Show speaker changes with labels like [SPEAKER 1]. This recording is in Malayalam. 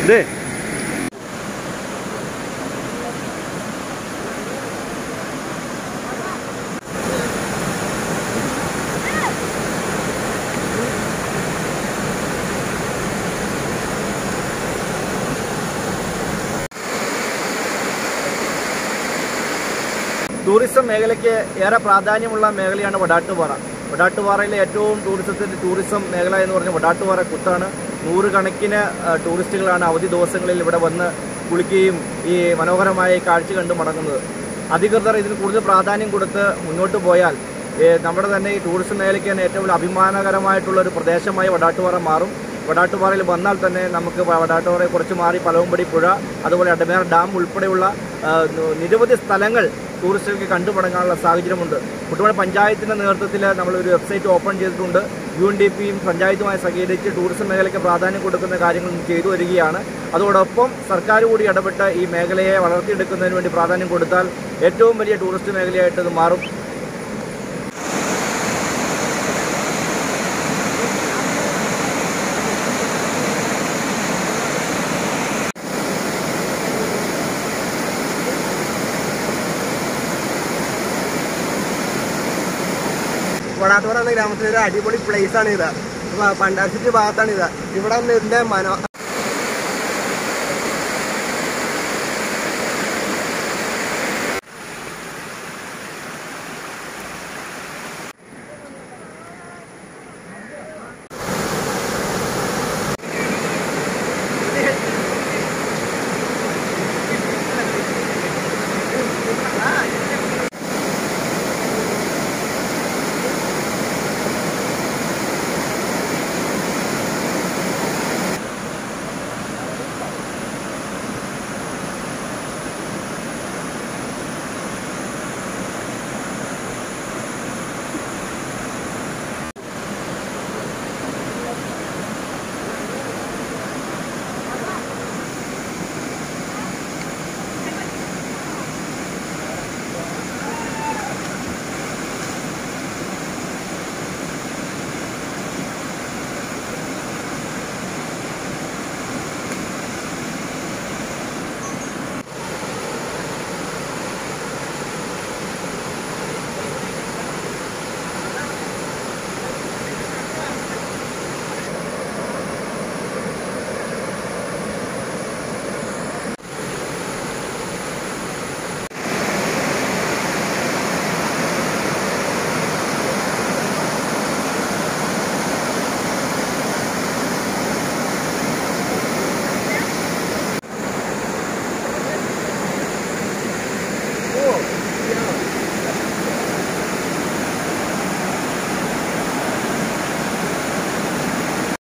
[SPEAKER 1] ഇതേ ടൂറിസം മേഖലയ്ക്ക് ഏറെ പ്രാധാന്യമുള്ള മേഖലയാണ് വടാട്ടുപാറ വടാട്ടുപാറയിലെ ഏറ്റവും ടൂറിസത്തിന്റെ ടൂറിസം മേഖല എന്ന് പറഞ്ഞാൽ വടാട്ടുപാറ കുത്താണ് നൂറുകണക്കിന് ആ, ടൂറിസ്റ്റുകളാണ് അവധി ദിവസങ്ങളിൽ ഇവിടെ വന്ന് കുളിക്കുകയും ഈ മനോഹരമായ ഈ കാഴ്ച കണ്ട് മടങ്ങുന്നത് അധികൃതർ ഇതിന് കൂടുതൽ പ്രാധാന്യം കൊടുത്ത് മുന്നോട്ട് പോയാൽ ഏ, നമ്മുടെ തന്നെ ഈ ടൂറിസം മേഖലയ്ക്ക് തന്നെ ഏറ്റവും വലിയ അഭിമാനകരമായിട്ടുള്ള ഒരു പ്രദേശമായി വടാട്ടുപാറ മാറും വടാട്ടുപാറയിൽ വന്നാൽ തന്നെ നമുക്ക് വടാട്ടുപാറയെ കുറച്ച് മാറി പലവുംപടി പുഴ അതുപോലെ അടമേർ ഡാം ഉൾപ്പെടെയുള്ള ആ, ന- നിരവധി സ്ഥലങ്ങൾ ടൂറിസ്റ്റുകൾക്ക് കണ്ടുമടങ്ങാനുള്ള സാഹചര്യമുണ്ട് കുട്ടനാട് പഞ്ചായത്തിന്റെ നേതൃത്വത്തിൽ നമ്മളൊരു വെബ്സൈറ്റ് ഓപ്പൺ ചെയ്തിട്ടുണ്ട് യു എൻ ഡി പിയും പഞ്ചായത്തുമായി സഹകരിച്ച് ടൂറിസം മേഖലയ്ക്ക് പ്രാധാന്യം കൊടുക്കുന്ന കാര്യങ്ങൾ ചെയ്തു വരികയാണ് അതോടൊപ്പം സർക്കാർ കൂടി ഇടപെട്ട് ഈ മേഖലയെ വളർത്തിയെടുക്കുന്നതിന് വേണ്ടി പ്രാധാന്യം കൊടുത്താൽ ഏറ്റവും വലിയ ടൂറിസ്റ്റ് മേഖലയായിട്ട് ഇത് മാറും
[SPEAKER 2] വടാത്തോറ എന്ന ഗ്രാമത്തിലെ ഒരു അടിപൊളി പ്ലേസ് ആണ് ഇത് പണ്ടാശിറ്റ് ഭാഗത്താണ് ഇത് ഇവിടെ നിന്ന് ഇതിന്റെ മനോ